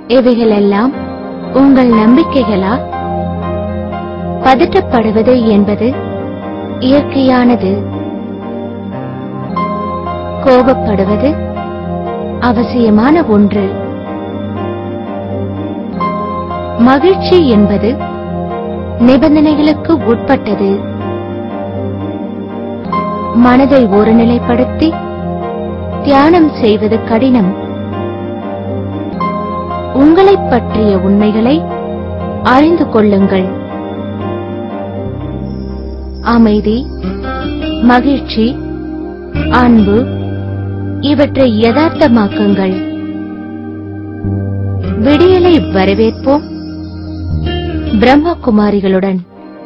இவைகளெல்லாம் உங்கள் நம்பிக்கைகளா பதட்டப்படுவது என்பது இயற்கையானது கோபப்படுவது அவசியமான ஒன்று மகிழ்ச்சி என்பது நிபந்தனைகளுக்கு உட்பட்டது மனதை ஒருநிலைப்படுத்தி தியானம் செய்வது கடினம் உங்களைப் பற்றிய உண்மைகளை அறிந்து கொள்ளுங்கள் அமைதி மகிழ்ச்சி அன்பு இவற்றை யதார்த்தமாக்குங்கள் விடியலை வரவேற்போம் பிரம்மகுமாரிகளுடன்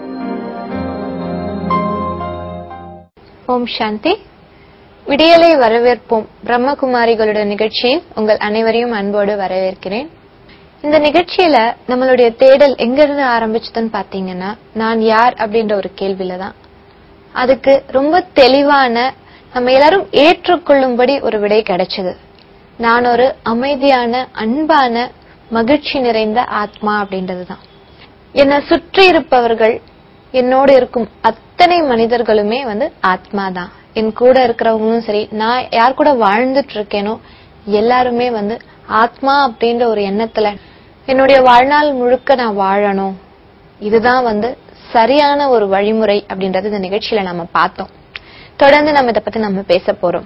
ஓம் சாந்தி விடியலை வரவேற்போம் பிரம்மகுமாரிகளுடைய நிகழ்ச்சியில் உங்கள் அனைவரையும் அன்போடு வரவேற்கிறேன் இந்த நிகழ்ச்சியில நம்மளுடைய தேடல் எங்க இருந்து ஆரம்பிச்சதுன்னு பாத்தீங்கன்னா நான் யார் அப்படின்ற ஒரு கேள்வியில தான் அதுக்கு ரொம்ப தெளிவான நம்ம எல்லாரும் ஏற்றுக்கொள்ளும்படி ஒரு விடை கிடைச்சது நான் ஒரு அமைதியான அன்பான மகிழ்ச்சி நிறைந்த ஆத்மா அப்படின்றதுதான் என்னை சுற்றி இருப்பவர்கள் என்னோடு இருக்கும் அத்தனை மனிதர்களுமே வந்து ஆத்மா தான் என் கூட இருக்கிறவங்களும் சரி நான் யார் கூட வாழ்ந்துட்டு இருக்கேனோ எல்லாருமே வந்து ஆத்மா அப்படின்ற ஒரு எண்ணத்துல என்னுடைய வாழ்நாள் முழுக்க நான் வாழணும் இதுதான் வந்து சரியான ஒரு வழிமுறை அப்படின்றது இந்த நிகழ்ச்சியில நம்ம பார்த்தோம் தொடர்ந்து நம்ம இதை பத்தி நம்ம பேச போறோம்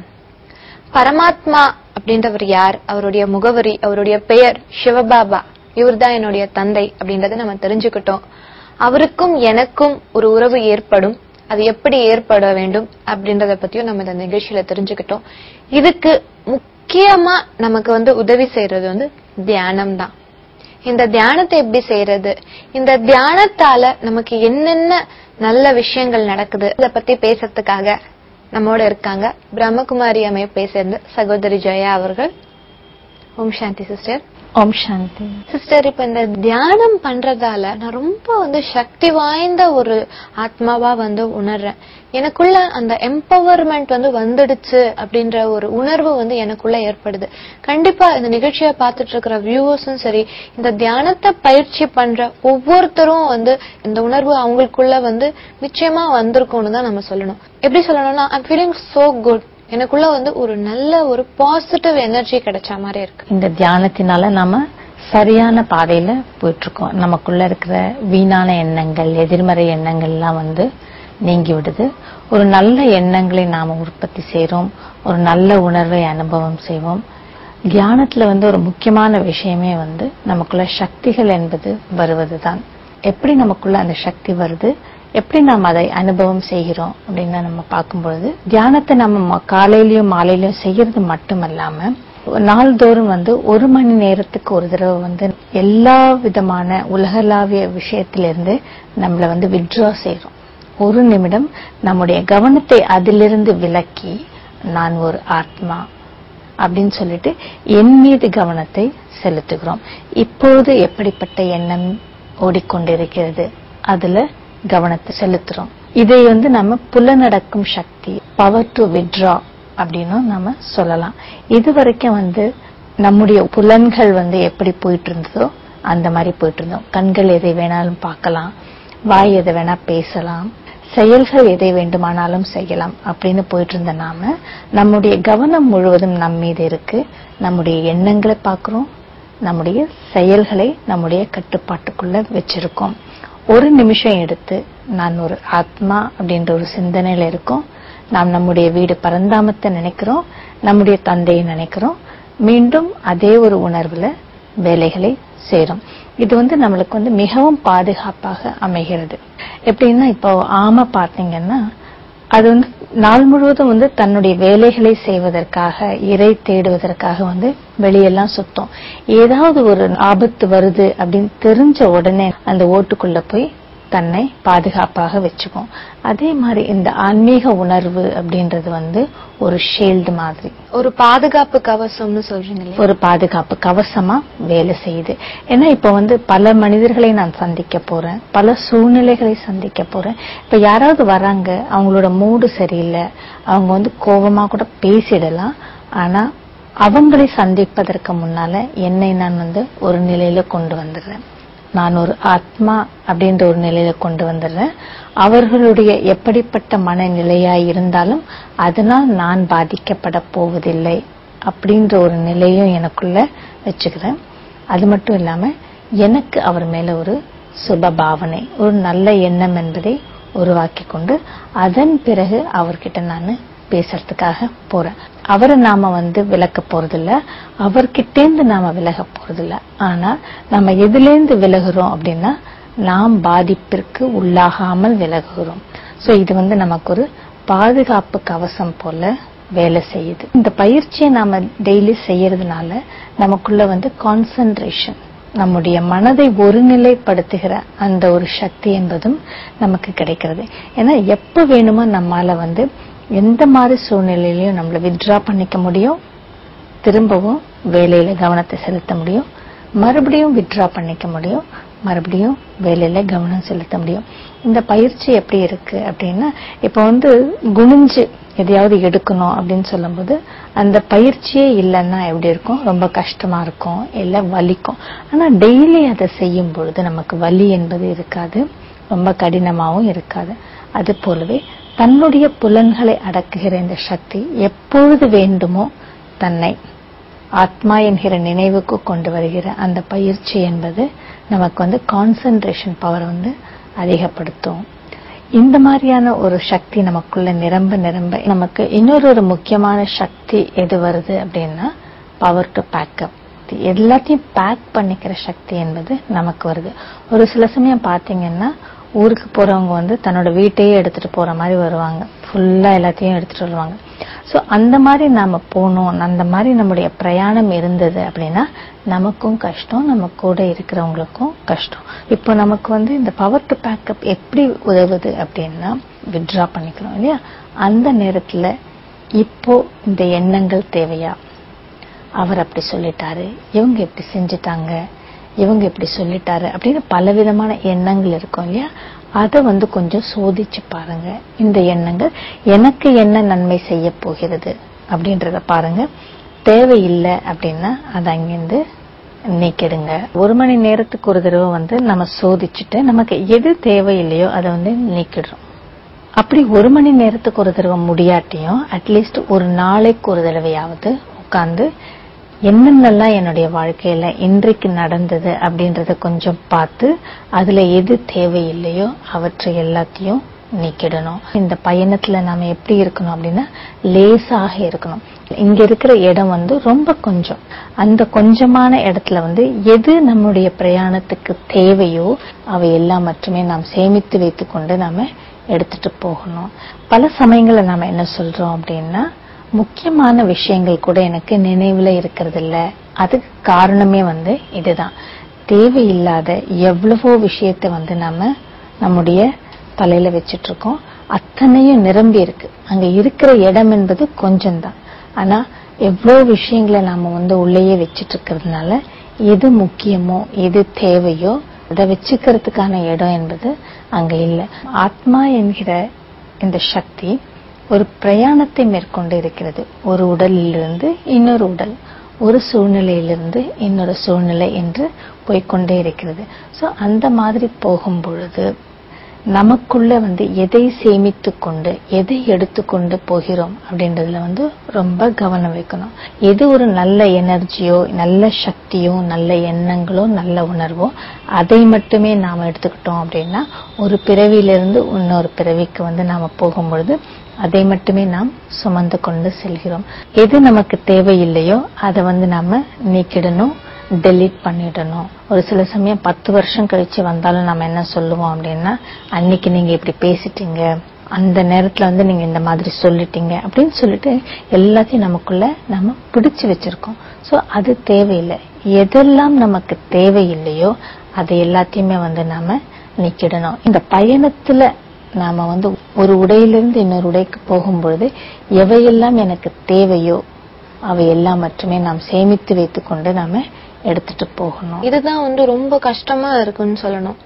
பரமாத்மா அப்படின்றவர் யார் அவருடைய முகவரி அவருடைய பெயர் சிவபாபா இவர்தான் என்னுடைய தந்தை அப்படின்றத நம்ம தெரிஞ்சுக்கிட்டோம் அவருக்கும் எனக்கும் ஒரு உறவு ஏற்படும் அது எப்படி ஏற்பட வேண்டும் அப்படின்றத பத்தியும் நம்ம இந்த நிகழ்ச்சியில தெரிஞ்சுக்கிட்டோம் இதுக்கு முக்கியமா நமக்கு வந்து உதவி செய்யறது வந்து தியானம் தான் இந்த தியானத்தை எப்படி செய்யறது இந்த தியானத்தால நமக்கு என்னென்ன நல்ல விஷயங்கள் நடக்குது இத பத்தி பேசுறதுக்காக நம்மோட இருக்காங்க பிரம்மகுமாரி அமைப்பை சேர்ந்த சகோதரி ஜெயா அவர்கள் ஓம் சாந்தி சிஸ்டர் ஓம் சாந்தி சிஸ்டர் இப்ப இந்த தியானம் பண்றதால நான் ரொம்ப வந்து சக்தி வாய்ந்த ஒரு ஆத்மாவா வந்து உணர்றேன் எனக்குள்ள அந்த எம்பவர்மெண்ட் வந்து வந்துடுச்சு அப்படின்ற ஒரு உணர்வு வந்து எனக்குள்ள ஏற்படுது கண்டிப்பா இந்த நிகழ்ச்சியை பார்த்துட்டு இருக்கிற வியூவர்ஸும் சரி இந்த தியானத்தை பயிற்சி பண்ற ஒவ்வொருத்தரும் வந்து இந்த உணர்வு அவங்களுக்குள்ள வந்து நிச்சயமா வந்திருக்கும்னு தான் நம்ம சொல்லணும் எப்படி சொல்லணும்னா ஐம் ஃபீலிங் சோ குட் எனக்குள்ள வந்து ஒரு நல்ல ஒரு பாசிட்டிவ் எனர்ஜி கிடைச்ச மாதிரி இருக்கு இந்த தியானத்தினால நாம சரியான பாதையில போயிட்டு இருக்கோம் நமக்குள்ள இருக்கிற வீணான எண்ணங்கள் எதிர்மறை எண்ணங்கள் எல்லாம் வந்து நீங்கி விடுது ஒரு நல்ல எண்ணங்களை நாம உற்பத்தி செய்றோம் ஒரு நல்ல உணர்வை அனுபவம் செய்வோம் தியானத்துல வந்து ஒரு முக்கியமான விஷயமே வந்து நமக்குள்ள சக்திகள் என்பது வருவதுதான் எப்படி நமக்குள்ள அந்த சக்தி வருது எப்படி நாம் அதை அனுபவம் செய்கிறோம் அப்படின்னு நம்ம பார்க்கும்பொழுது தியானத்தை நம்ம ம- காலையிலயும் மாலையிலயும் செய்யறது மட்டுமல்லாம நாள்தோறும் வந்து ஒரு மணி நேரத்துக்கு ஒரு தடவை வந்து எல்லா விதமான உலகளாவிய விஷயத்திலிருந்து நம்மள வந்து வித்ட்ரா செய்றோம் ஒரு நிமிடம் நம்முடைய கவனத்தை அதிலிருந்து விலக்கி நான் ஒரு ஆத்மா அப்படின்னு சொல்லிட்டு என் மீது கவனத்தை செலுத்துகிறோம் இப்பொழுது எப்படிப்பட்ட எண்ணம் ஓடிக்கொண்டிருக்கிறது அதுல கவனத்தை செலுத்துறோம் இதை வந்து நம்ம புலனடக்கும் சக்தி பவர் டு வித்ரா அப்படின்னு நம்ம சொல்லலாம் இது வரைக்கும் வந்து நம்முடைய புலன்கள் வந்து எப்படி போயிட்டு இருந்ததோ அந்த மாதிரி போயிட்டு இருந்தோம் கண்கள் எதை வேணாலும் பார்க்கலாம் வாய் எதை வேணா பேசலாம் செயல்கள் எதை வேண்டுமானாலும் செய்யலாம் அப்படின்னு போயிட்டு இருந்த நாம நம்முடைய கவனம் முழுவதும் நம் மீது இருக்கு நம்முடைய எண்ணங்களை பார்க்கிறோம் நம்முடைய செயல்களை நம்முடைய கட்டுப்பாட்டுக்குள்ள வச்சிருக்கோம் ஒரு நிமிஷம் எடுத்து நான் ஒரு ஆத்மா அப்படின்ற ஒரு சிந்தனையில இருக்கோம் நாம் நம்முடைய வீடு பரந்தாமத்தை நினைக்கிறோம் நம்முடைய தந்தையை நினைக்கிறோம் மீண்டும் அதே ஒரு உணர்வுல வேலைகளை செய்றோம் இது வந்து நம்மளுக்கு வந்து மிகவும் பாதுகாப்பாக அமைகிறது எப்படின்னா இப்போ ஆமை பார்த்தீங்கன்னா அது வந்து நாள் முழுவதும் வந்து தன்னுடைய வேலைகளை செய்வதற்காக இறை தேடுவதற்காக வந்து வெளியெல்லாம் சுத்தம் ஏதாவது ஒரு ஆபத்து வருது அப்படின்னு தெரிஞ்ச உடனே அந்த ஓட்டுக்குள்ள போய் தன்னை பாதுகாப்பாக வச்சுக்கும் அதே மாதிரி இந்த ஆன்மீக உணர்வு அப்படின்றது வந்து ஒரு ஷீல்டு மாதிரி ஒரு பாதுகாப்பு கவசம்னு சொல்றீங்க இல்லையா ஒரு பாதுகாப்பு கவசமா வேலை செய்யுது ஏன்னா இப்ப வந்து பல மனிதர்களை நான் சந்திக்க போறேன் பல சூழ்நிலைகளை சந்திக்க போறேன் இப்ப யாராவது வராங்க அவங்களோட மூடு சரியில்லை அவங்க வந்து கோபமா கூட பேசிடலாம் ஆனா அவங்களை சந்திப்பதற்கு முன்னால என்னை நான் வந்து ஒரு நிலையில கொண்டு வந்துடுறேன் நான் ஒரு ஆத்மா அப்படின்ற ஒரு நிலையில கொண்டு வந்துடுறேன் அவர்களுடைய எப்படிப்பட்ட மனநிலையா இருந்தாலும் அதனால் நான் பாதிக்கப்பட போவதில்லை அப்படின்ற ஒரு நிலையும் எனக்குள்ள வச்சுக்கிறேன் அது மட்டும் இல்லாம எனக்கு அவர் மேல ஒரு சுப பாவனை ஒரு நல்ல எண்ணம் என்பதை உருவாக்கி கொண்டு அதன் பிறகு அவர்கிட்ட நான் பேசுறதுக்காக போறேன் அவரை நாம வந்து விலக்க போறதில்ல அவர்கிட்டேந்து நாம விலக போறதில்ல ஆனா நம்ம எதுலேருந்து விலகுறோம் அப்படின்னா நாம் பாதிப்பிற்கு உள்ளாகாமல் விலகுகிறோம் சோ இது வந்து நமக்கு ஒரு பாதுகாப்பு கவசம் போல வேலை செய்யுது இந்த பயிற்சியை நாம டெய்லி செய்யறதுனால நமக்குள்ள வந்து கான்சென்ட்ரேஷன் நம்முடைய மனதை ஒருநிலைப்படுத்துகிற அந்த ஒரு சக்தி என்பதும் நமக்கு கிடைக்கிறது ஏன்னா எப்ப வேணுமோ நம்மால வந்து எந்த மாதிரி சூழ்நிலையிலையும் நம்மள வித்ட்ரா பண்ணிக்க முடியும் திரும்பவும் வேலையில கவனத்தை செலுத்த முடியும் மறுபடியும் வித்ட்ரா பண்ணிக்க முடியும் மறுபடியும் வேலையில கவனம் செலுத்த முடியும் இந்த பயிற்சி எப்படி இருக்கு அப்படின்னா இப்ப வந்து குனிஞ்சு எதையாவது எடுக்கணும் அப்படின்னு சொல்லும்போது அந்த பயிற்சியே இல்லைன்னா எப்படி இருக்கும் ரொம்ப கஷ்டமா இருக்கும் இல்ல வலிக்கும் ஆனா டெய்லி அதை செய்யும் பொழுது நமக்கு வலி என்பது இருக்காது ரொம்ப கடினமாவும் இருக்காது அது போலவே தன்னுடைய புலன்களை அடக்குகிற இந்த சக்தி எப்பொழுது வேண்டுமோ தன்னை ஆத்மா என்கிற நினைவுக்கு கொண்டு வருகிற அந்த பயிற்சி என்பது நமக்கு வந்து கான்சென்ட்ரேஷன் பவர் வந்து அதிகப்படுத்தும் இந்த மாதிரியான ஒரு சக்தி நமக்குள்ள நிரம்ப நிரம்ப நமக்கு இன்னொரு ஒரு முக்கியமான சக்தி எது வருது அப்படின்னா பவர் டு பேக்கப் எல்லாத்தையும் பேக் பண்ணிக்கிற சக்தி என்பது நமக்கு வருது ஒரு சில சமயம் பாத்தீங்கன்னா ஊருக்கு போறவங்க வந்து தன்னோட வீட்டையே எடுத்துட்டு போற மாதிரி வருவாங்க ஃபுல்லா எல்லாத்தையும் எடுத்துட்டு வருவாங்க சோ அந்த மாதிரி நாம போனோம் அந்த மாதிரி நம்முடைய பிரயாணம் இருந்தது அப்படின்னா நமக்கும் கஷ்டம் நம்ம கூட இருக்கிறவங்களுக்கும் கஷ்டம் இப்போ நமக்கு வந்து இந்த பவர் டு பேக்கப் எப்படி உதவுது அப்படின்னா வித்ட்ரா பண்ணிக்கிறோம் இல்லையா அந்த நேரத்துல இப்போ இந்த எண்ணங்கள் தேவையா அவர் அப்படி சொல்லிட்டாரு இவங்க இப்படி செஞ்சுட்டாங்க இவங்க இப்படி சொல்லிட்டாரு அப்படின்னு பலவிதமான எண்ணங்கள் இருக்கும் இல்லையா அதை வந்து கொஞ்சம் சோதிச்சு பாருங்க இந்த எண்ணங்கள் எனக்கு என்ன நன்மை செய்ய போகிறது அப்படின்றத பாருங்க தேவையில்லை அப்படின்னா அதை அங்கிருந்து நீக்கிடுங்க ஒரு மணி நேரத்துக்கு ஒரு தடவை வந்து நம்ம சோதிச்சுட்டு நமக்கு எது தேவையில்லையோ அதை வந்து நீக்கிடுறோம் அப்படி ஒரு மணி நேரத்துக்கு ஒரு தடவை முடியாட்டியும் அட்லீஸ்ட் ஒரு நாளைக்கு ஒரு தடவையாவது உட்கார்ந்து என்னென்னலாம் என்னுடைய வாழ்க்கையில இன்றைக்கு நடந்தது அப்படின்றத கொஞ்சம் பார்த்து அதுல எது தேவையில்லையோ அவற்றை எல்லாத்தையும் நீக்கிடணும் இந்த பயணத்துல நாம எப்படி இருக்கணும் அப்படின்னா லேசாக இருக்கணும் இங்க இருக்கிற இடம் வந்து ரொம்ப கொஞ்சம் அந்த கொஞ்சமான இடத்துல வந்து எது நம்முடைய பிரயாணத்துக்கு தேவையோ அவை எல்லாம் மட்டுமே நாம் சேமித்து வைத்துக்கொண்டு நாம எடுத்துட்டு போகணும் பல சமயங்கள்ல நாம என்ன சொல்றோம் அப்படின்னா முக்கியமான விஷயங்கள் கூட எனக்கு நினைவுல இருக்கிறது இல்ல அதுக்கு காரணமே வந்து இதுதான் தேவையில்லாத எவ்வளவோ விஷயத்தை வந்து நம்ம நம்முடைய தலையில வச்சிட்டு இருக்கோம் அத்தனையும் நிரம்பி இருக்கு அங்க இருக்கிற இடம் என்பது கொஞ்சம்தான் ஆனா எவ்வளவு விஷயங்களை நாம வந்து உள்ளேயே வச்சிட்டு இருக்கிறதுனால எது முக்கியமோ எது தேவையோ அதை வச்சுக்கிறதுக்கான இடம் என்பது அங்க இல்லை ஆத்மா என்கிற இந்த சக்தி ஒரு பிரயாணத்தை மேற்கொண்டு இருக்கிறது ஒரு உடலிலிருந்து இன்னொரு உடல் ஒரு சூழ்நிலையிலிருந்து இன்னொரு சூழ்நிலை என்று போய்க்கொண்டே இருக்கிறது சோ அந்த மாதிரி போகும் பொழுது நமக்குள்ள வந்து எதை சேமித்து கொண்டு எதை எடுத்துக்கொண்டு போகிறோம் அப்படின்றதுல வந்து ரொம்ப கவனம் வைக்கணும் எது ஒரு நல்ல எனர்ஜியோ நல்ல சக்தியோ நல்ல எண்ணங்களோ நல்ல உணர்வோ அதை மட்டுமே நாம எடுத்துக்கிட்டோம் அப்படின்னா ஒரு பிறவியிலிருந்து இன்னொரு பிறவிக்கு வந்து நாம போகும்பொழுது அதை மட்டுமே நாம் சுமந்து கொண்டு செல்கிறோம் எது நமக்கு தேவையில்லையோ அதை வந்து நாம நீக்கிடணும் டெலீட் பண்ணிடணும் ஒரு சில சமயம் பத்து வருஷம் கழிச்சு வந்தாலும் நம்ம என்ன சொல்லுவோம் அப்படின்னா அன்னைக்கு நீங்க இப்படி பேசிட்டீங்க அந்த நேரத்துல வந்து நீங்க இந்த மாதிரி சொல்லிட்டீங்க அப்படின்னு சொல்லிட்டு எல்லாத்தையும் நமக்குள்ள நம்ம பிடிச்சு வச்சிருக்கோம் சோ அது தேவையில்லை எதெல்லாம் நமக்கு தேவையில்லையோ அதை எல்லாத்தையுமே வந்து நாம நீக்கிடணும் இந்த பயணத்துல நாம வந்து ஒரு உடையிலிருந்து இன்னொரு உடைக்கு போகும்பொழுது எவையெல்லாம் எனக்கு தேவையோ அவை எல்லாம் மட்டுமே நாம் சேமித்து வைத்துக்கொண்டு நாம எடுத்துட்டு போகணும் இதுதான் வந்து ரொம்ப கஷ்டமா இருக்குன்னு சொல்லணும்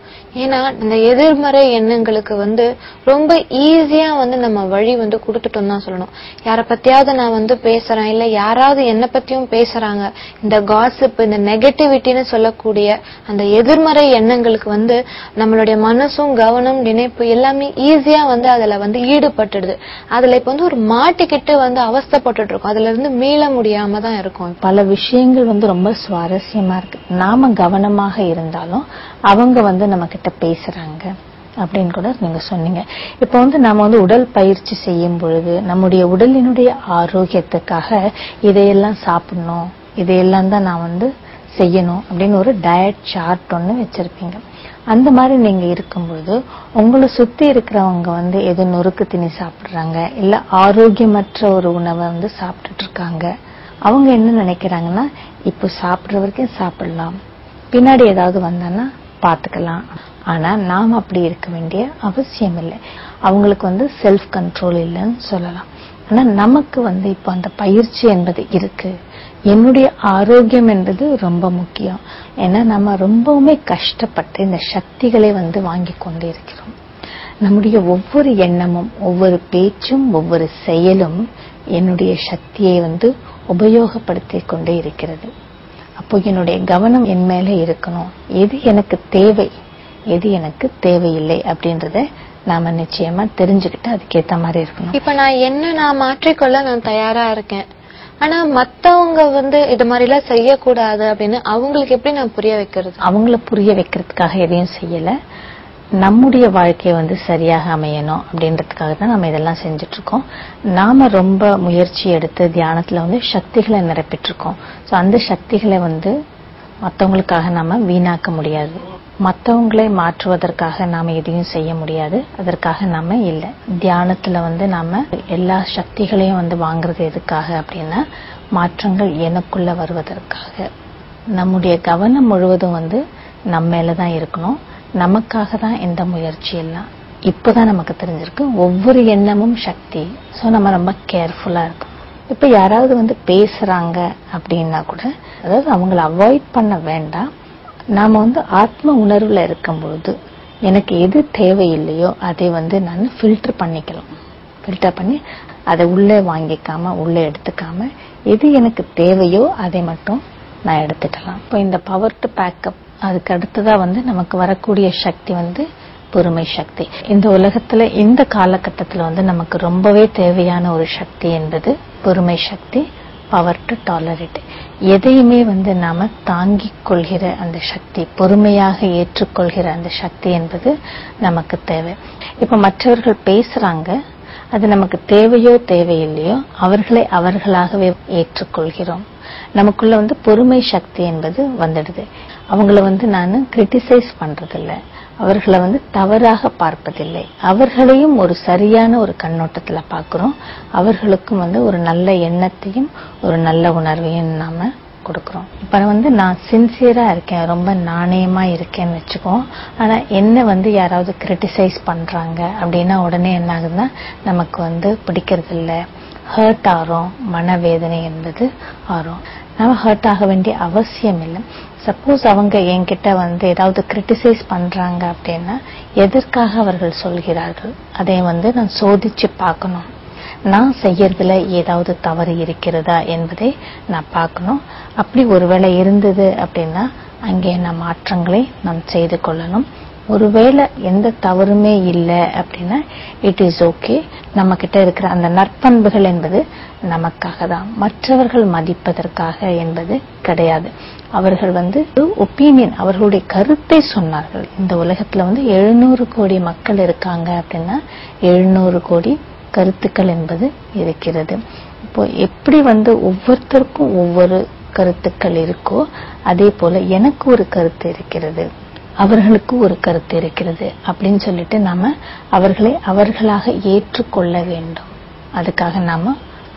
ஏன்னா இந்த எதிர்மறை எண்ணங்களுக்கு வந்து ரொம்ப ஈஸியா வந்து நம்ம வழி வந்து கொடுத்துட்டோம் தான் சொல்லணும் யார பத்தியாவது நான் வந்து பேசுறேன் இல்ல யாராவது என்ன பத்தியும் பேசுறாங்க இந்த காசிப் இந்த நெகட்டிவிட்டின்னு சொல்லக்கூடிய அந்த எதிர்மறை எண்ணங்களுக்கு வந்து நம்மளுடைய மனசும் கவனம் நினைப்பு எல்லாமே ஈஸியா வந்து அதுல வந்து ஈடுபட்டுடுது அதுல இப்ப வந்து ஒரு மாட்டிக்கிட்டு வந்து அவஸ்தைப்பட்டுட்டு இருக்கோம் அதுல இருந்து மீள முடியாம தான் இருக்கும் பல விஷயங்கள் வந்து ரொம்ப சுவாரஸ்யமா இருக்கு நாம கவனமாக இருந்தாலும் அவங்க வந்து நம்ம கிட்ட பேசுறாங்க அப்படின்னு கூட நீங்க சொன்னீங்க இப்போ வந்து நாம வந்து உடல் பயிற்சி செய்யும் பொழுது நம்முடைய உடலினுடைய ஆரோக்கியத்துக்காக இதையெல்லாம் சாப்பிடணும் இதையெல்லாம் தான் நான் வந்து செய்யணும் அப்படின்னு ஒரு டயட் சார்ட் ஒன்று வச்சிருப்பீங்க அந்த மாதிரி நீங்க இருக்கும்பொழுது உங்களை சுத்தி இருக்கிறவங்க வந்து எது நொறுக்கு திணி சாப்பிடுறாங்க இல்ல ஆரோக்கியமற்ற ஒரு உணவை வந்து சாப்பிட்டுட்டு இருக்காங்க அவங்க என்ன நினைக்கிறாங்கன்னா இப்போ சாப்பிடுற வரைக்கும் சாப்பிடலாம் பின்னாடி ஏதாவது வந்தான்னா பாத்துக்கலாம் ஆனா நாம் அப்படி இருக்க வேண்டிய அவசியம் இல்லை அவங்களுக்கு வந்து செல்ஃப் கண்ட்ரோல் இல்லைன்னு சொல்லலாம் ஆனா நமக்கு வந்து இப்போ அந்த பயிற்சி என்பது இருக்கு என்னுடைய ஆரோக்கியம் என்பது ரொம்ப முக்கியம் ஏன்னா நம்ம ரொம்பவுமே கஷ்டப்பட்டு இந்த சக்திகளை வந்து வாங்கி கொண்டு இருக்கிறோம் நம்முடைய ஒவ்வொரு எண்ணமும் ஒவ்வொரு பேச்சும் ஒவ்வொரு செயலும் என்னுடைய சக்தியை வந்து உபயோகப்படுத்திக் கொண்டே இருக்கிறது அப்போ என்னுடைய கவனம் என் மேல இருக்கணும் எது எனக்கு தேவை எது எனக்கு தேவையில்லை அப்படின்றத நாம நிச்சயமா தெரிஞ்சுக்கிட்டு அதுக்கேத்த மாதிரி இருக்கணும் இப்ப நான் என்ன நான் மாற்றிக்கொள்ள நான் தயாரா இருக்கேன் ஆனா மத்தவங்க வந்து இது மாதிரி எல்லாம் செய்யக்கூடாது அப்படின்னு அவங்களுக்கு எப்படி நான் புரிய வைக்கிறது அவங்கள புரிய வைக்கிறதுக்காக எதையும் செய்யல நம்முடைய வாழ்க்கை வந்து சரியாக அமையணும் அப்படின்றதுக்காக தான் நம்ம இதெல்லாம் செஞ்சுட்டு இருக்கோம் நாம ரொம்ப முயற்சி எடுத்து தியானத்துல வந்து சக்திகளை நிரப்பிட்டு சோ அந்த சக்திகளை வந்து மத்தவங்களுக்காக நாம வீணாக்க முடியாது மத்தவங்களை மாற்றுவதற்காக நாம எதையும் செய்ய முடியாது அதற்காக நாம இல்ல தியானத்துல வந்து நாம எல்லா சக்திகளையும் வந்து வாங்குறது எதுக்காக அப்படின்னா மாற்றங்கள் எனக்குள்ள வருவதற்காக நம்முடைய கவனம் முழுவதும் வந்து நம்ம மேலதான் இருக்கணும் நமக்காக தான் இந்த முயற்சி எல்லாம் இப்பதான் நமக்கு தெரிஞ்சிருக்கு ஒவ்வொரு எண்ணமும் சக்தி சோ நம்ம ரொம்ப கேர்ஃபுல்லா இருக்கணும் இப்ப யாராவது வந்து பேசுறாங்க அப்படின்னா கூட அதாவது அவங்கள அவாய்ட் பண்ண வேண்டாம் நாம வந்து ஆத்ம உணர்வுல இருக்கும்பொழுது எனக்கு எது தேவையில்லையோ அதை வந்து நான் ஃபில்டர் பண்ணிக்கலாம் ஃபில்டர் பண்ணி அதை உள்ளே வாங்கிக்காம உள்ளே எடுத்துக்காம எது எனக்கு தேவையோ அதை மட்டும் நான் எடுத்துக்கலாம் இப்போ இந்த பவர் டு பேக்கப் அதுக்கு அடுத்ததா வந்து நமக்கு வரக்கூடிய சக்தி வந்து பொறுமை சக்தி இந்த உலகத்துல இந்த காலகட்டத்துல வந்து நமக்கு ரொம்பவே தேவையான ஒரு சக்தி என்பது பொறுமை சக்தி பவர் டு டாலரேட் எதையுமே வந்து நாம தாங்கிக் கொள்கிற அந்த சக்தி பொறுமையாக ஏற்றுக்கொள்கிற அந்த சக்தி என்பது நமக்கு தேவை இப்ப மற்றவர்கள் பேசுறாங்க அது நமக்கு தேவையோ தேவையில்லையோ அவர்களை அவர்களாகவே ஏற்றுக்கொள்கிறோம் நமக்குள்ள வந்து பொறுமை சக்தி என்பது வந்துடுது அவங்கள வந்து நான் கிரிட்டிசைஸ் பண்றதில்ல அவர்களை வந்து தவறாக பார்ப்பதில்லை அவர்களையும் ஒரு சரியான ஒரு கண்ணோட்டத்துல பார்க்கிறோம் அவர்களுக்கும் வந்து ஒரு நல்ல எண்ணத்தையும் ஒரு நல்ல உணர்வையும் நாம கொடுக்கிறோம் இப்ப வந்து நான் சின்சியரா இருக்கேன் ரொம்ப நாணயமா இருக்கேன்னு வச்சுக்கோ ஆனா என்ன வந்து யாராவது கிரிட்டிசைஸ் பண்றாங்க அப்படின்னா உடனே என்ன ஆகுதுன்னா நமக்கு வந்து பிடிக்கிறது இல்ல ஹர்ட் ஆறோம் மனவேதனை என்பது ஆறும் நம்ம ஹர்ட் ஆக வேண்டிய அவசியம் இல்லை சப்போஸ் அவங்க என்கிட்ட வந்து ஏதாவது கிரிட்டிசைஸ் பண்றாங்க அப்படின்னா எதற்காக அவர்கள் சொல்கிறார்கள் அதை வந்து நான் சோதிச்சு பார்க்கணும் நான் செய்யறதுல ஏதாவது தவறு இருக்கிறதா என்பதை நான் பார்க்கணும் அப்படி ஒருவேளை இருந்தது அப்படின்னா அங்கே நான் மாற்றங்களை நாம் செய்து கொள்ளணும் ஒருவேளை எந்த தவறுமே இல்லை அப்படின்னா இட் இஸ் ஓகே நம்ம கிட்ட இருக்கிற அந்த நற்பண்புகள் என்பது நமக்காக தான் மற்றவர்கள் மதிப்பதற்காக என்பது கிடையாது அவர்கள் வந்து ஒப்பீனியன் அவர்களுடைய கருத்தை சொன்னார்கள் இந்த உலகத்துல வந்து எழுநூறு கோடி மக்கள் இருக்காங்க அப்படின்னா எழுநூறு கோடி கருத்துக்கள் என்பது இருக்கிறது இப்போ எப்படி வந்து ஒவ்வொருத்தருக்கும் ஒவ்வொரு கருத்துக்கள் இருக்கோ அதே போல எனக்கு ஒரு கருத்து இருக்கிறது அவர்களுக்கு ஒரு கருத்து இருக்கிறது அப்படின்னு சொல்லிட்டு நாம அவர்களை அவர்களாக ஏற்றுக்கொள்ள வேண்டும் அதுக்காக நாம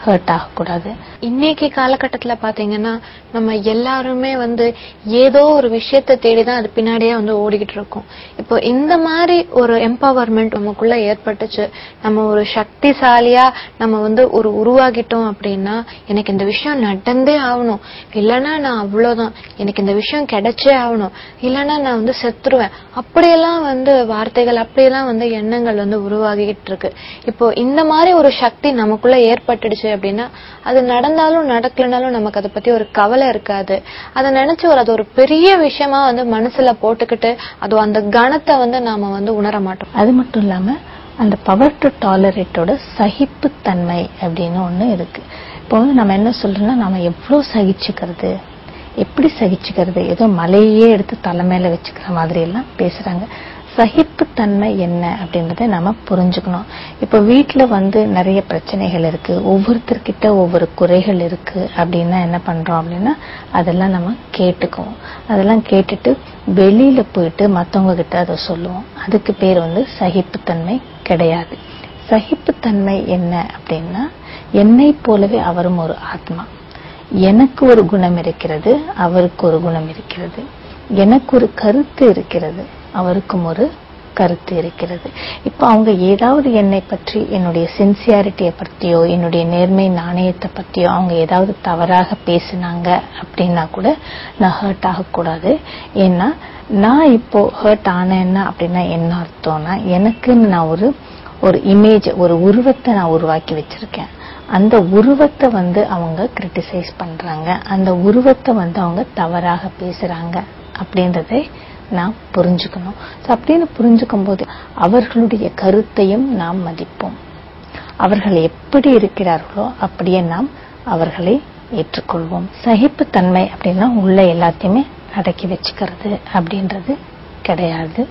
ஹர்ட் ஆகக்கூடாது இன்னைக்கு காலகட்டத்துல பாத்தீங்கன்னா நம்ம எல்லாருமே வந்து ஏதோ ஒரு விஷயத்தை தேடிதான் அது பின்னாடியே வந்து ஓடிக்கிட்டு இருக்கோம் இப்போ இந்த மாதிரி ஒரு எம்பவர்மெண்ட் நமக்குள்ள ஏற்பட்டுச்சு நம்ம ஒரு சக்திசாலியா நம்ம வந்து ஒரு உருவாகிட்டோம் அப்படின்னா எனக்கு இந்த விஷயம் நடந்தே ஆகணும் இல்லைன்னா நான் அவ்வளவுதான் எனக்கு இந்த விஷயம் கிடைச்சே ஆகணும் இல்லைன்னா நான் வந்து செத்துருவேன் அப்படியெல்லாம் வந்து வார்த்தைகள் அப்படியெல்லாம் வந்து எண்ணங்கள் வந்து உருவாகிட்டு இருக்கு இப்போ இந்த மாதிரி ஒரு சக்தி நமக்குள்ள ஏற்பட்டுடுச்சு அப்படின்னா அது நடந்தாலும் நடக்கலனாலும் நமக்கு அதை பத்தி ஒரு கவலை இருக்காது அதை நினைச்சு ஒரு அது ஒரு பெரிய விஷயமா வந்து மனசுல போட்டுக்கிட்டு அது அந்த கணத்தை வந்து நாம வந்து உணர மாட்டோம் அது மட்டும் இல்லாம அந்த பவர் டு டாலரேட்டோட சகிப்புத்தன்மை அப்படின்னு ஒண்ணு இருக்கு இப்போ வந்து நம்ம என்ன சொல்றோம்னா நம்ம எவ்வளவு சகிச்சுக்கிறது எப்படி சகிச்சுக்கிறது ஏதோ மலையே எடுத்து தலைமையில வச்சுக்கிற மாதிரி எல்லாம் பேசுறாங்க சகிப்புத்தன்மை என்ன அப்படின்றத நாம புரிஞ்சுக்கணும் இப்ப வீட்டுல வந்து நிறைய பிரச்சனைகள் இருக்கு ஒவ்வொருத்தர்கிட்ட ஒவ்வொரு குறைகள் இருக்கு அப்படின்னா என்ன பண்றோம் அப்படின்னா அதெல்லாம் நம்ம கேட்டுக்குவோம் அதெல்லாம் கேட்டுட்டு வெளியில போயிட்டு மத்தவங்க கிட்ட அதை சொல்லுவோம் அதுக்கு பேர் வந்து சகிப்புத்தன்மை கிடையாது சகிப்புத்தன்மை என்ன அப்படின்னா என்னை போலவே அவரும் ஒரு ஆத்மா எனக்கு ஒரு குணம் இருக்கிறது அவருக்கு ஒரு குணம் இருக்கிறது எனக்கு ஒரு கருத்து இருக்கிறது அவருக்கும் ஒரு கருத்து இருக்கிறது இப்போ அவங்க ஏதாவது என்னை பற்றி என்னுடைய சின்சியாரிட்டியை பற்றியோ என்னுடைய நேர்மை நாணயத்தை பற்றியோ அவங்க ஏதாவது தவறாக பேசினாங்க அப்படின்னா கூட நான் ஹர்ட் ஆகக்கூடாது ஏன்னா நான் இப்போ ஹர்ட் ஆனேன்னா அப்படின்னா என்ன அர்த்தம்னா எனக்குன்னு நான் ஒரு ஒரு இமேஜ் ஒரு உருவத்தை நான் உருவாக்கி வச்சிருக்கேன் அந்த உருவத்தை வந்து அவங்க கிரிட்டிசைஸ் பண்றாங்க அந்த உருவத்தை வந்து அவங்க தவறாக பேசுறாங்க அப்படின்றதை நாம் புரிஞ்சுக்கணும் So, அப்படின்னு புரிஞ்சுக்கும் போது அவர்களுடைய கருத்தையும் நாம் மதிப்போம் அவர்கள் எப்படி இருக்கிறார்களோ அப்படியே நாம் அவர்களை ஏற்றுக்கொள்வோம் சகிப்புத்தன்மை அப்படின்னா உள்ள எல்லாத்தையுமே அடக்கி வச்சுக்கிறது அப்படின்றது கிடையாது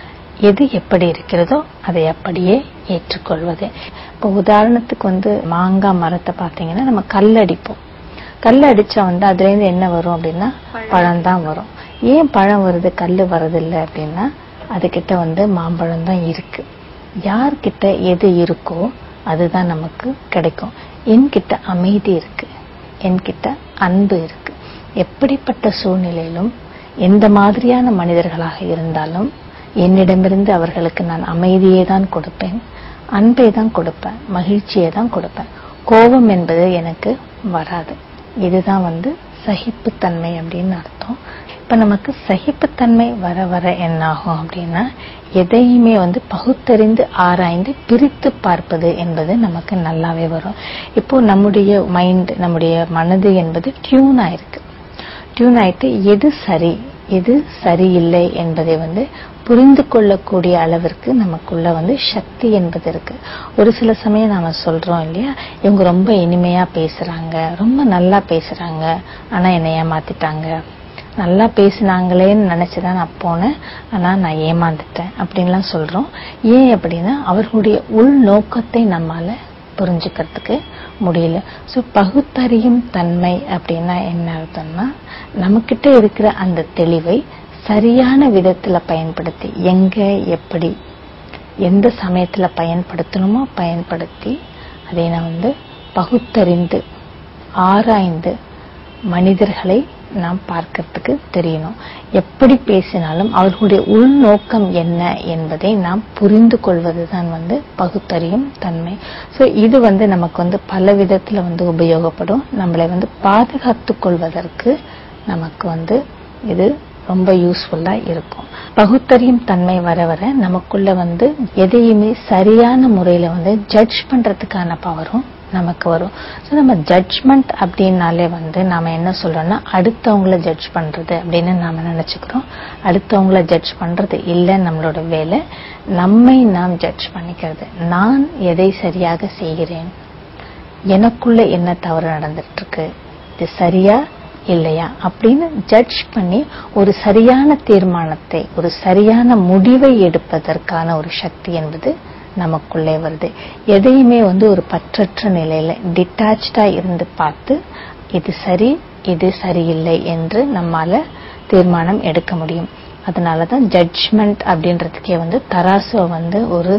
எது எப்படி இருக்கிறதோ அதை அப்படியே ஏற்றுக்கொள்வது இப்போ உதாரணத்துக்கு வந்து மாங்காய் மரத்தை பார்த்தீங்கன்னா நம்ம கல் அடிப்போம் கல் அடிச்சா வந்து அதுல இருந்து என்ன வரும் அப்படின்னா பழம் தான் வரும் ஏன் பழம் வருது கல் வரதில்லை அப்படின்னா அதுகிட்ட வந்து மாம்பழம் தான் இருக்கு யார்கிட்ட எது இருக்கோ அதுதான் நமக்கு கிடைக்கும் என்கிட்ட அமைதி இருக்கு என்கிட்ட அன்பு இருக்கு எப்படிப்பட்ட சூழ்நிலையிலும் எந்த மாதிரியான மனிதர்களாக இருந்தாலும் என்னிடமிருந்து அவர்களுக்கு நான் அமைதியை தான் கொடுப்பேன் அன்பை தான் கொடுப்பேன் மகிழ்ச்சியை தான் கொடுப்பேன் கோபம் என்பது எனக்கு வராது இதுதான் வந்து சகிப்புத்தன்மை அப்படின்னு அர்த்தம் இப்ப நமக்கு சகிப்புத்தன்மை வர வர என்ன ஆகும் அப்படின்னா எதையுமே வந்து பகுத்தறிந்து ஆராய்ந்து பிரித்து பார்ப்பது என்பது நமக்கு நல்லாவே வரும் இப்போ நம்முடைய மைண்ட் நம்முடைய மனது என்பது டியூன் ஆயிருக்கு டியூன் ஆயிட்டு எது சரி எது சரியில்லை என்பதை வந்து புரிந்து கொள்ளக்கூடிய அளவிற்கு நமக்குள்ள வந்து சக்தி என்பது இருக்கு ஒரு சில சமயம் நாம சொல்றோம் இல்லையா இவங்க ரொம்ப இனிமையா பேசுறாங்க ரொம்ப நல்லா பேசுறாங்க ஆனா என்னை ஏமாத்திட்டாங்க நல்லா பேசினாங்களேன்னு நினைச்சுதான் நான் போனேன் ஆனா நான் ஏமாந்துட்டேன் அப்படின்லாம் சொல்றோம் ஏன் அப்படின்னா அவர்களுடைய உள் நோக்கத்தை நம்மால புரிஞ்சுக்கிறதுக்கு முடியல சோ பகுத்தறியும் தன்மை அப்படின்னா என்ன அர்த்தம்னா நமக்கிட்ட இருக்கிற அந்த தெளிவை சரியான விதத்துல பயன்படுத்தி எங்க எப்படி எந்த சமயத்துல பயன்படுத்தணுமோ பயன்படுத்தி அதை நான் வந்து பகுத்தறிந்து ஆராய்ந்து மனிதர்களை நாம் பார்க்கறதுக்கு தெரியணும் எப்படி பேசினாலும் அவர்களுடைய உள்நோக்கம் என்ன என்பதை நாம் புரிந்து கொள்வதுதான் வந்து பகுத்தறியும் தன்மை சோ இது வந்து நமக்கு வந்து பல விதத்துல வந்து உபயோகப்படும் நம்மளை வந்து பாதுகாத்துக் கொள்வதற்கு நமக்கு வந்து இது ரொம்ப யூஸ்ஃபுல்லா இருக்கும் பகுத்தறியும் தன்மை வர வர நமக்குள்ள வந்து எதையுமே சரியான முறையில வந்து ஜட்ஜ் பண்றதுக்கான பவரும் நமக்கு வரும் ஸோ நம்ம ஜட்ஜ்மெண்ட் அப்படின்னாலே வந்து நாம என்ன சொல்றோம்னா அடுத்தவங்கள ஜட்ஜ் பண்றது அப்படின்னு நாம நினைச்சுக்கிறோம் அடுத்தவங்கள ஜட்ஜ் பண்றது இல்லை நம்மளோட வேலை நம்மை நாம் ஜட்ஜ் பண்ணிக்கிறது நான் எதை சரியாக செய்கிறேன் எனக்குள்ள என்ன தவறு நடந்துட்டு இருக்கு இது சரியா இல்லையா அப்படின்னு ஜட்ஜ் பண்ணி ஒரு சரியான தீர்மானத்தை ஒரு சரியான முடிவை எடுப்பதற்கான ஒரு சக்தி என்பது நமக்குள்ளே வருது எதையுமே வந்து ஒரு பற்றற்ற நிலையில டிட்டாச்சா இருந்து பார்த்து இது சரி இது சரியில்லை என்று நம்மால தீர்மானம் எடுக்க முடியும் அதனாலதான் ஜட்ஜ்மெண்ட் அப்படின்றதுக்கே வந்து தராசுவை வந்து ஒரு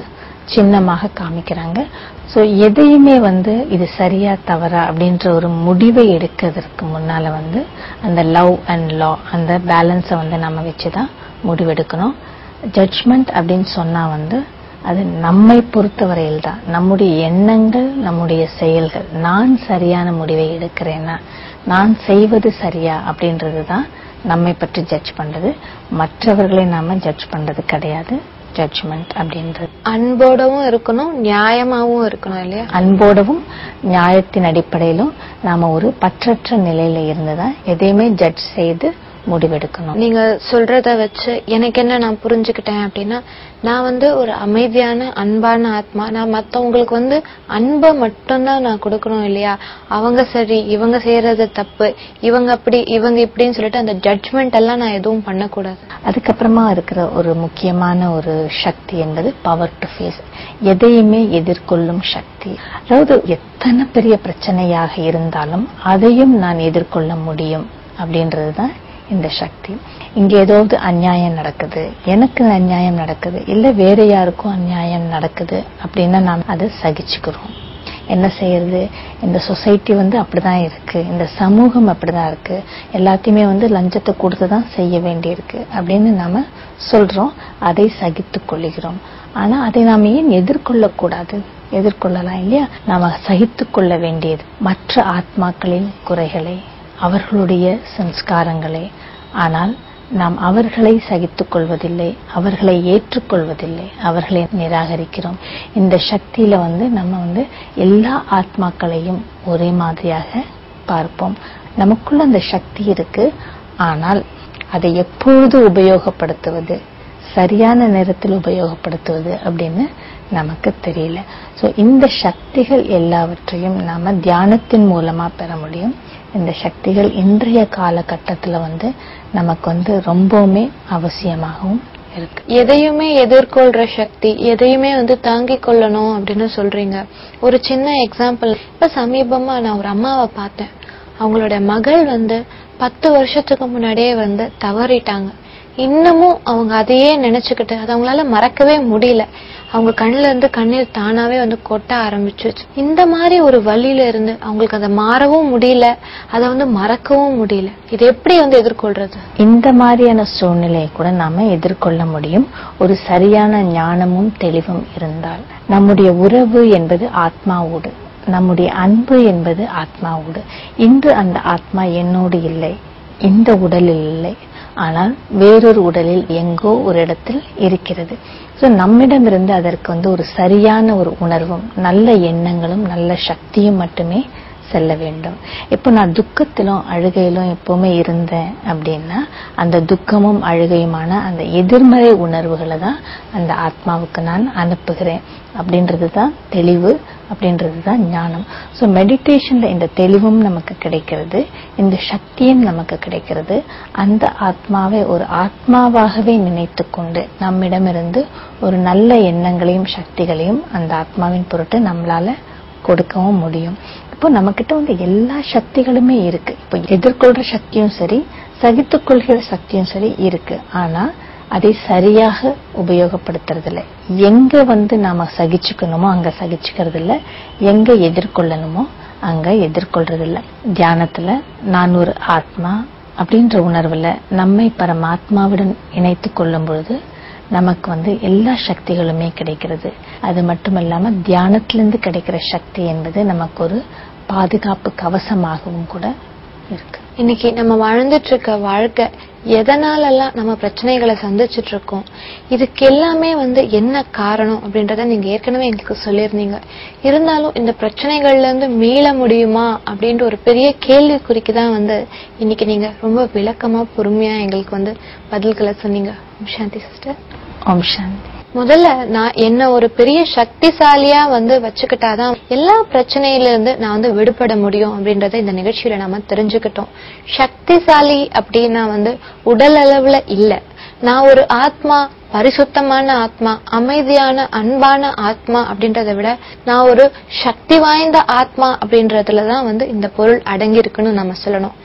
சின்னமாக காமிக்கிறாங்க சோ எதையுமே வந்து இது சரியா தவறா அப்படின்ற ஒரு முடிவை எடுக்கிறதுக்கு முன்னால வந்து அந்த லவ் அண்ட் லா அந்த பேலன்ஸை வந்து நம்ம வச்சுதான் முடிவெடுக்கணும் ஜட்ஜ்மெண்ட் அப்படின்னு சொன்னா வந்து அது நம்மை பொறுத்தவரையில் தான் நம்முடைய எண்ணங்கள் நம்முடைய செயல்கள் நான் சரியான முடிவை எடுக்கிறேன்னா நான் செய்வது சரியா அப்படின்றது தான் நம்மை பற்றி ஜட்ஜ் பண்றது மற்றவர்களை நாம ஜட்ஜ் பண்றது கிடையாது ஜட்ஜ்மெண்ட் அப்படின்றது அன்போடவும் இருக்கணும் நியாயமாவும் இருக்கணும் இல்லையா அன்போடவும் நியாயத்தின் அடிப்படையிலும் நாம ஒரு பற்றற்ற நிலையில இருந்துதான் எதையுமே ஜட்ஜ் செய்து முடிவெடுக்கணும் நீங்க சொல்றத வச்சு எனக்கு என்ன நான் புரிஞ்சுக்கிட்டேன் அப்படின்னா நான் வந்து ஒரு அமைதியான அன்பான ஆத்மா நான் மத்தவங்களுக்கு வந்து அன்பை மட்டும்தான் நான் கொடுக்கணும் இல்லையா அவங்க சரி இவங்க செய்யறது தப்பு இவங்க அப்படி இவங்க இப்படின்னு சொல்லிட்டு அந்த ஜட்ஜ்மெண்ட் எல்லாம் நான் எதுவும் பண்ணக்கூடாது அதுக்கப்புறமா இருக்கிற ஒரு முக்கியமான ஒரு சக்தி என்பது பவர் டு ஃபேஸ் எதையுமே எதிர்கொள்ளும் சக்தி அதாவது எத்தனை பெரிய பிரச்சனையாக இருந்தாலும் அதையும் நான் எதிர்கொள்ள முடியும் அப்படின்றதுதான் இந்த சக்தி இங்க ஏதாவது அநியாயம் நடக்குது எனக்கு அநியாயம் நடக்குது இல்ல வேற யாருக்கும் அநியாயம் நடக்குது அப்படின்னா நாம் அதை சகிச்சுக்கிறோம் என்ன செய்யறது இந்த சொசைட்டி வந்து அப்படிதான் இருக்கு இந்த சமூகம் அப்படிதான் இருக்கு எல்லாத்தையுமே வந்து லஞ்சத்தை கொடுத்து தான் செய்ய வேண்டியிருக்கு அப்படின்னு நாம சொல்றோம் அதை சகித்துக் கொள்கிறோம் ஆனா அதை நாம ஏன் எதிர்கொள்ள கூடாது எதிர்கொள்ளலாம் இல்லையா நாம சகித்துக் கொள்ள வேண்டியது மற்ற ஆத்மாக்களின் குறைகளை அவர்களுடைய சம்ஸ்காரங்களை ஆனால் நாம் அவர்களை சகித்துக் கொள்வதில்லை அவர்களை ஏற்றுக்கொள்வதில்லை அவர்களை நிராகரிக்கிறோம் இந்த சக்தியில வந்து நம்ம வந்து எல்லா ஆத்மாக்களையும் ஒரே மாதிரியாக பார்ப்போம் நமக்குள்ள அந்த சக்தி இருக்கு ஆனால் அதை எப்பொழுது உபயோகப்படுத்துவது சரியான நேரத்தில் உபயோகப்படுத்துவது அப்படின்னு நமக்கு தெரியல சோ இந்த சக்திகள் எல்லாவற்றையும் நாம தியானத்தின் மூலமா பெற முடியும் இந்த சக்திகள் இன்றைய காலகட்டத்துல வந்து நமக்கு வந்து ரொம்பவுமே அவசியமாகவும் இருக்கு எதையுமே எதிர்கொள்ற சக்தி எதையுமே வந்து தாங்கிக் கொள்ளணும் அப்படின்னு சொல்றீங்க ஒரு சின்ன எக்ஸாம்பிள் இப்ப சமீபமா நான் ஒரு அம்மாவை பார்த்தேன் அவங்களோட மகள் வந்து பத்து வருஷத்துக்கு முன்னாடியே வந்து தவறிட்டாங்க இன்னமும் அவங்க அதையே நினைச்சுக்கிட்டு அது அவங்களால மறக்கவே முடியல அவங்க கண்ணுல இருந்து கண்ணீர் தானாவே வந்து கொட்ட ஆரம்பிச்சுச்சு இந்த மாதிரி ஒரு வழியில இருந்து அவங்களுக்கு அதை மாறவும் முடியல அதை வந்து மறக்கவும் முடியல இது எப்படி வந்து எதிர்கொள்றது இந்த மாதிரியான சூழ்நிலையை கூட நாம எதிர்கொள்ள முடியும் ஒரு சரியான ஞானமும் தெளிவும் இருந்தால் நம்முடைய உறவு என்பது ஆத்மாவோடு நம்முடைய அன்பு என்பது ஆத்மாவோடு இன்று அந்த ஆத்மா என்னோடு இல்லை இந்த உடலில் இல்லை ஆனால் வேறொரு உடலில் எங்கோ ஒரு இடத்தில் இருக்கிறது சோ நம்மிடமிருந்து அதற்கு வந்து ஒரு சரியான ஒரு உணர்வும் நல்ல எண்ணங்களும் நல்ல சக்தியும் மட்டுமே செல்ல வேண்டும் இப்போ நான் துக்கத்திலும் அழுகையிலும் எப்பவுமே இருந்தேன் அப்படின்னா அந்த துக்கமும் அழுகையுமான அந்த எதிர்மறை உணர்வுகளை தான் அந்த ஆத்மாவுக்கு நான் அனுப்புகிறேன் அப்படின்றது தான் தெளிவு அப்படின்றது தான் ஞானம் ஸோ மெடிடேஷன்ல இந்த தெளிவும் நமக்கு கிடைக்கிறது இந்த சக்தியும் நமக்கு கிடைக்கிறது அந்த ஆத்மாவை ஒரு ஆத்மாவாகவே நினைத்து கொண்டு நம்மிடமிருந்து ஒரு நல்ல எண்ணங்களையும் சக்திகளையும் அந்த ஆத்மாவின் பொருட்டு நம்மளால கொடுக்கவும் முடியும் இப்போ நம்ம கிட்ட வந்து எல்லா சக்திகளுமே இருக்கு இப்போ எதிர்கொள்ற சக்தியும் சரி சகித்துக் கொள்கிற சக்தியும் சரி இருக்கு ஆனா அதை சரியாக உபயோகப்படுத்துறது இல்ல எங்க வந்து நாம சகிச்சுக்கணுமோ அங்க சகிச்சுக்கிறது இல்ல எங்க எதிர்கொள்ளணுமோ அங்க எதிர்கொள்றது இல்ல தியானத்துல நான் ஒரு ஆத்மா அப்படின்ற உணர்வுல நம்மை பரமாத்மாவுடன் இணைத்து கொள்ளும் பொழுது நமக்கு வந்து எல்லா சக்திகளுமே கிடைக்கிறது அது மட்டும் இல்லாம தியானத்திலிருந்து கிடைக்கிற சக்தி என்பது நமக்கு ஒரு பாதுகாப்பு கவசமாகவும் கூட இருக்கு இன்னைக்கு நம்ம வாழ்ந்துட்டு இருக்க வாழ்க்கை எதனாலெல்லாம் நம்ம பிரச்சனைகளை சந்திச்சிட்டு இருக்கோம் இதுக்கு எல்லாமே வந்து என்ன காரணம் அப்படின்றத நீங்க ஏற்கனவே எங்களுக்கு சொல்லியிருந்தீங்க இருந்தாலும் இந்த பிரச்சனைகள்ல இருந்து மீள முடியுமா அப்படின்ற ஒரு பெரிய கேள்விக்குறிக்கு தான் வந்து இன்னைக்கு நீங்க ரொம்ப விளக்கமா பொறுமையா எங்களுக்கு வந்து பதில்களை சொன்னீங்க ஓம் சாந்தி சிஸ்டர் ஓம் சாந்தி முதல்ல நான் என்ன ஒரு பெரிய சக்திசாலியா வந்து வச்சுக்கிட்டாதான் எல்லா பிரச்சனையில இருந்து நான் வந்து விடுபட முடியும் அப்படின்றத இந்த நிகழ்ச்சியில நாம தெரிஞ்சுக்கிட்டோம் சக்திசாலி அப்படின்னா வந்து உடல் அளவுல இல்ல நான் ஒரு ஆத்மா பரிசுத்தமான ஆத்மா அமைதியான அன்பான ஆத்மா அப்படின்றத விட நான் ஒரு சக்தி வாய்ந்த ஆத்மா அப்படின்றதுலதான் வந்து இந்த பொருள் அடங்கி இருக்குன்னு நம்ம சொல்லணும்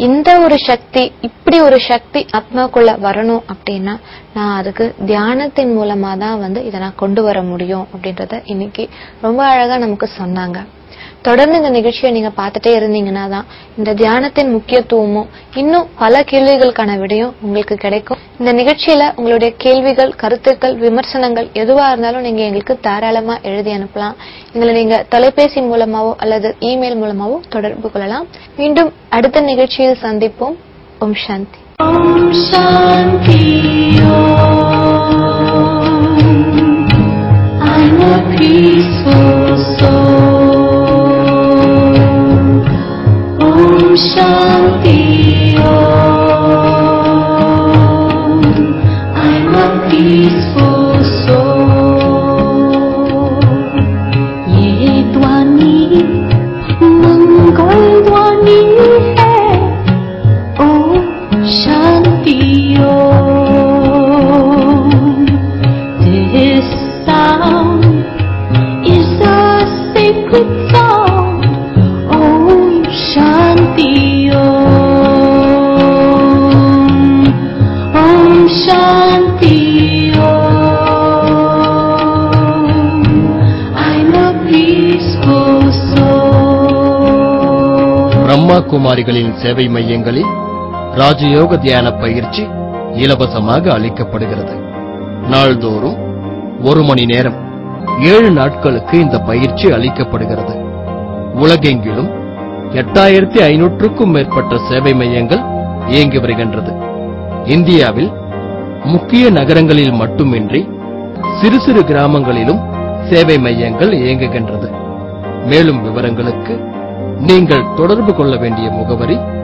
இந்த ஒரு சக்தி இப்படி ஒரு சக்தி ஆத்மாக்குள்ள வரணும் அப்படின்னா நான் அதுக்கு தியானத்தின் மூலமா தான் வந்து இதை நான் கொண்டு வர முடியும் அப்படின்றத இன்னைக்கு ரொம்ப அழகா நமக்கு சொன்னாங்க தொடர்ந்து இந்த நிகழ்ச்சியை நீங்க பார்த்துட்டே இருந்தீங்கன்னா தான் இந்த தியானத்தின் முக்கியத்துவமும் இன்னும் பல கேள்விகளுக்கான விடையும் உங்களுக்கு கிடைக்கும் இந்த நிகழ்ச்சியில உங்களுடைய கேள்விகள் கருத்துக்கள் விமர்சனங்கள் எதுவா இருந்தாலும் நீங்க எங்களுக்கு தாராளமா எழுதி அனுப்பலாம் எங்களை நீங்க தொலைபேசி மூலமாவோ அல்லது இமெயில் மூலமாவோ தொடர்பு கொள்ளலாம் மீண்டும் அடுத்த நிகழ்ச்சியில் சந்திப்போம் ஓம் சாந்தி Om Shanti Om. I'm a peaceful soul. Om Shanti Om. I'm a peaceful soul. ये ध्वनि मंगल ध्वनि है Om Shanti Om. This sound is a sacred sound. Om Shanti Om. Om Shanti Om. I'm a peaceful soul. Brahma குமாரிகளின் சேவை மையங்களில் ராஜயோக தியான பயிற்சி இலவசமாக அளிக்கப்படுகிறது நாள்தோறும் ஒரு மணி நேரம் ஏழு நாட்களுக்கு இந்த பயிற்சி அளிக்கப்படுகிறது உலகெங்கிலும் எட்டாயிரத்தி ஐநூற்றுக்கும் மேற்பட்ட சேவை மையங்கள் இயங்கி வருகின்றது இந்தியாவில் முக்கிய நகரங்களில் மட்டுமின்றி சிறு சிறு கிராமங்களிலும் சேவை மையங்கள் இயங்குகின்றது மேலும் விவரங்களுக்கு நீங்கள் தொடர்பு கொள்ள வேண்டிய முகவரி